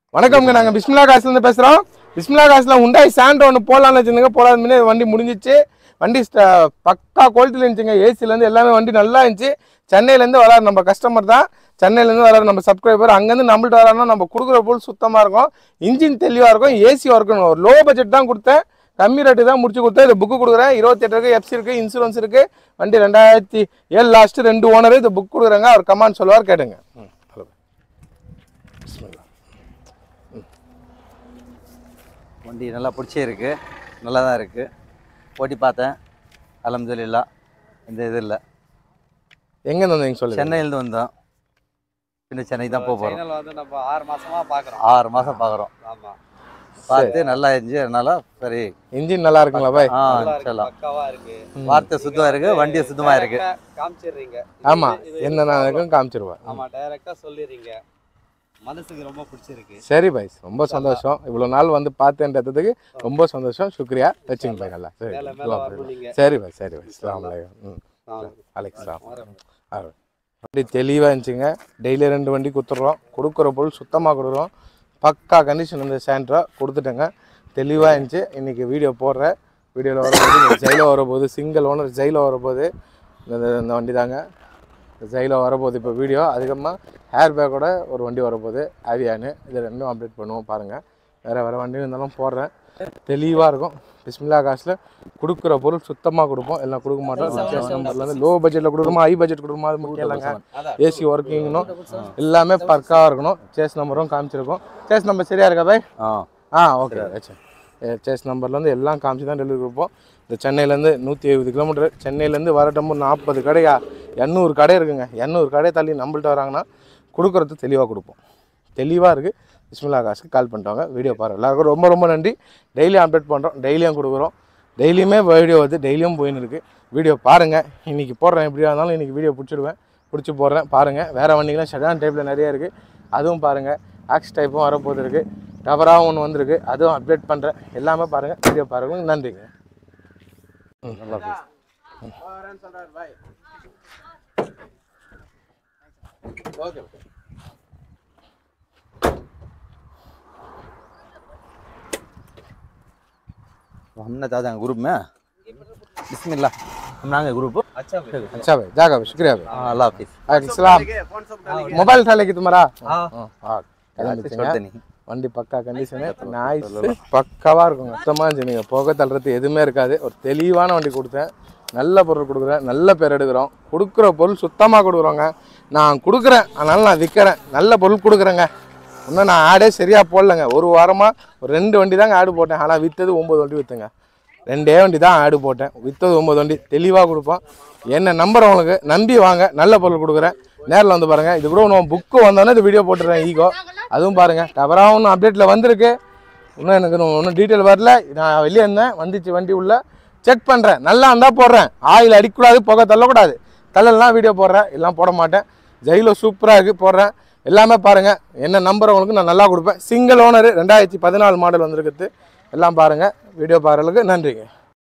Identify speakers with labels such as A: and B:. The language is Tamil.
A: வணக்கம்ங்க நாங்கள் பிஸ்மிலா காசுலேருந்து பேசுகிறோம் பிஸ்மிலா காசில் உண்டாய் சாண்ட் ஒன்று போடலான்னு வச்சுருந்தீங்க போடாத முன்னே வண்டி முடிஞ்சிச்சு வண்டி ஸ்ட- பக்கா குவாலிட்டியில் இருந்துச்சுங்க ஏசிலேருந்து எல்லாமே வண்டி நல்லா இருந்துச்சு சென்னையிலேருந்து வராரு நம்ம கஸ்டமர் தான் சென்னையிலேருந்து வராரு நம்ம சப்ஸ்கிரைபர் அங்கேருந்து நம்மள்ட்ட வராருன்னா நம்ம கொடுக்குற பொருள் சுத்தமாக இருக்கும் இன்ஜின் தெளிவாக இருக்கும் ஏசி இருக்கணும் ஒரு லோ பட்ஜெட் தான் கொடுத்தேன் கம்மி ரேட்டு தான் முடிச்சு கொடுத்தேன் இது புக்கு கொடுக்குறேன் இருபத்தெட்டு இருக்குது எஃப்சி இருக்குது இன்சூரன்ஸ் இருக்குது வண்டி ரெண்டாயிரத்தி ஏழு லாஸ்ட்டு ரெண்டு ஓனர் இது புக் கொடுக்குறேங்க அவர் கமாண்ட் சொல்லுவார் கேட்டுங்க ம் ஹலோ பிஸ்மில்லா
B: வண்டி நல்லா பிடிச்சே இருக்கு நல்லா தான் இருக்கு ஓட்டி பார்த்தேன் அலமதுல்லா எந்த இது இல்லை
A: எங்கேருந்து வந்தீங்க சொல்லுங்க
B: சென்னையிலேருந்து வந்தோம் பின்ன சென்னைக்கு தான் போக போகிறோம்
C: சேனல் வந்து நம்ம ஆறு மாசமா பாக்குறோம்
B: ஆறு மாதம் பார்க்குறோம்
C: ஆமா
B: பார்த்து நல்லா இருந்துச்சு அதனால சரி
A: இன்ஜின் நல்லா இருக்குங்களா பாய்
B: ஆ
C: நல்லா இருக்கு,
B: சொல்லலாம்
C: பக்காவா இருக்கு
B: வார்த்தை சுத்தமாக இருக்கு வண்டி சுத்தமாக இருக்கு
C: Direct ஆ காமிச்சிடுறீங்க
A: ஆமா
C: இது-
A: என்ன நான் இருக்கும் காமிச்சிருவேன்
C: ஆமா டைரக்டா சொல்லிடுறீங்க மனசுக்கு ரொம்ப பிடிச்சிருக்கு
A: சரி பாய் ரொம்ப சந்தோஷம் இவ்வளோ நாள் வந்து பார்த்தேன்றதுக்கு ரொம்ப சந்தோஷம் சுக்ரியா வச்சுங்க பாய் நல்லா சரி
C: மேல மேல
A: துவா
C: வரணும்
A: பண்ணுங்க.
C: நீங்க
A: சரி பாய் சரி பாய் அஸ்ஸலாமு அலைக்கும் ம்
C: ஆ.
A: அலைக்கு சலாம் வண்டி தெளிவாக இருந்துச்சுங்க டெய்லி ரெண்டு வண்டி கொடுத்துட்றோம் கொடுக்குற பொருள் சுத்தமாக கொடுக்குறோம் பக்கா கண்டிஷன் இந்த சேண்ட்ரா கொடுத்துட்டேங்க தெளிவாக இருந்துச்சு இன்றைக்கி வீடியோ போடுறேன் வீடியோவில் வரும்போது ஜெயில வரப்போகுது சிங்கிள் ஓனர் ஜெயில வரப்போகுது இந்த இந்த வண்டி தாங்க ஜெயில வரப்போகுது இப்போ வீடியோ அதிகமாக ஹேர் பேக்கோட ஒரு வண்டி வரப்போகுது ஆவியானு இது ரெண்டும் அப்டேட் பண்ணுவோம் பாருங்கள் வேறு வேறு வண்டி இருந்தாலும் போடுறேன் தெளிவாக இருக்கும் பிஸ்மில்லா காசில் கொடுக்குற பொருள் சுத்தமாக கொடுப்போம் எல்லாம் கொடுக்க மாட்டோம் நம்பர்லேருந்து லோ பட்ஜெட்டில் கொடுக்குறோமா ஹை பட்ஜெட் கொடுக்குமா அது முக்கியம் இல்லைங்க ஏசி ஒர்க்கிங்னும் எல்லாமே பக்காவாக இருக்கணும் சேஸ் நம்பரும் காமிச்சிருக்கோம் சேஸ் நம்பர் சரியா இருக்கா பாய்
B: ஆ
A: ஆ ஓகே சேஸ் நம்பர்லேருந்து எல்லாம் காமிச்சு தான் டெலிவரி கொடுப்போம் இந்த சென்னையிலேருந்து நூற்றி எழுபது கிலோமீட்டர் சென்னையிலேருந்து வரட்டும் நாற்பது கடையா எண்ணூறு கடை இருக்குங்க எண்ணூறு கடை தள்ளி நம்மள்ட்ட வராங்கன்னா கொடுக்குறது தெளிவாக கொடுப்போம் தெளிவாக இருக்குது பிஸ்மில்லா காசுக்கு கால் பண்ணிட்டாங்க வீடியோ பாருங்கள் எல்லாருக்கும் ரொம்ப ரொம்ப நன்றி டெய்லியும் அப்டேட் பண்ணுறோம் டெய்லியும் கொடுக்குறோம் டெய்லியுமே வீடியோ வருது டெய்லியும் போயின்னு இருக்குது வீடியோ பாருங்கள் இன்றைக்கி போடுறேன் எப்படியா இருந்தாலும் இன்றைக்கி வீடியோ பிடிச்சிடுவேன் பிடிச்சி போடுறேன் பாருங்கள் வேறு வண்டிங்களாம் ஷெடான் டைப்பில் நிறைய இருக்குது அதுவும் பாருங்கள் ஆக்ஸ் டைப்பும் வரப்போது இருக்குது டவராகவும் ஒன்று வந்திருக்கு அதுவும் அப்டேட் பண்ணுறேன் எல்லாமே பாருங்கள் வீடியோ பாருங்கள் நன்றிங்க ம், நல்லா பேசு. ஓகே
B: हमने दादा ग्रुप में बिस्मिल्लाह हम नांगे ग्रुप
C: अच्छा भाई
A: अच्छा भाई जागा भाई शुक्रिया भाई
B: हाँ अल्लाह हाफिज
A: वालेकुम सलाम मोबाइल था लेके तुम्हारा
B: हाँ
A: हाँ
B: छोड़ते नहीं
A: வண்டி பக்கா கண்டிஷனு நாய்ஸ் பக்காவாக இருக்கும் சுத்தமாக இருந்துச்சு நீங்கள் புகை தள்ளுறது எதுவுமே இருக்காது ஒரு தெளிவான வண்டி கொடுத்தேன் நல்ல பொருள் கொடுக்குறேன் நல்ல பேர் எடுக்கிறோம் கொடுக்குற பொருள் சுத்தமாக கொடுக்குறோங்க நான் கொடுக்குறேன் அதனால் நான் விற்கிறேன் நல்ல பொருள் கொடுக்குறேங்க இன்னும் நான் ஆடே சரியாக போடலைங்க ஒரு வாரமாக ஒரு ரெண்டு வண்டி தாங்க ஆடு போட்டேன் ஆனால் விற்றது ஒம்பது வண்டி விற்றுங்க ரெண்டே வண்டி தான் ஆடு போட்டேன் விற்றது ஒம்பது வண்டி தெளிவாக கொடுப்போம் என்ன நம்பர் உங்களுக்கு நம்பி வாங்க நல்ல பொருள் கொடுக்குறேன் நேரில் வந்து பாருங்கள் இது கூட ஒன்று புக்கு வந்தோன்னே இந்த வீடியோ போட்டுறேன் ஈகோ அதுவும் பாருங்கள் டவராக ஒன்றும் அப்டேட்டில் வந்திருக்கு இன்னும் எனக்கு ஒன்றும் டீட்டெயில் வரல நான் வெளியே இருந்தேன் வந்துச்சு வண்டி உள்ள செக் பண்ணுறேன் நல்லா இருந்தால் போடுறேன் ஆயில் அடிக்கக்கூடாது புகை தள்ளக்கூடாது தள்ளலாம் வீடியோ போடுறேன் எல்லாம் போட மாட்டேன் ஜெயிலோ சூப்பராக இருக்குது போடுறேன் எல்லாமே பாருங்கள் என்ன நம்பர் உங்களுக்கு நான் நல்லா கொடுப்பேன் சிங்கிள் ஓனர் ரெண்டாயிரத்தி பதினாலு மாடல் வந்திருக்குது எல்லாம் பாருங்கள் வீடியோ பாருறதுக்கு நன்றிங்க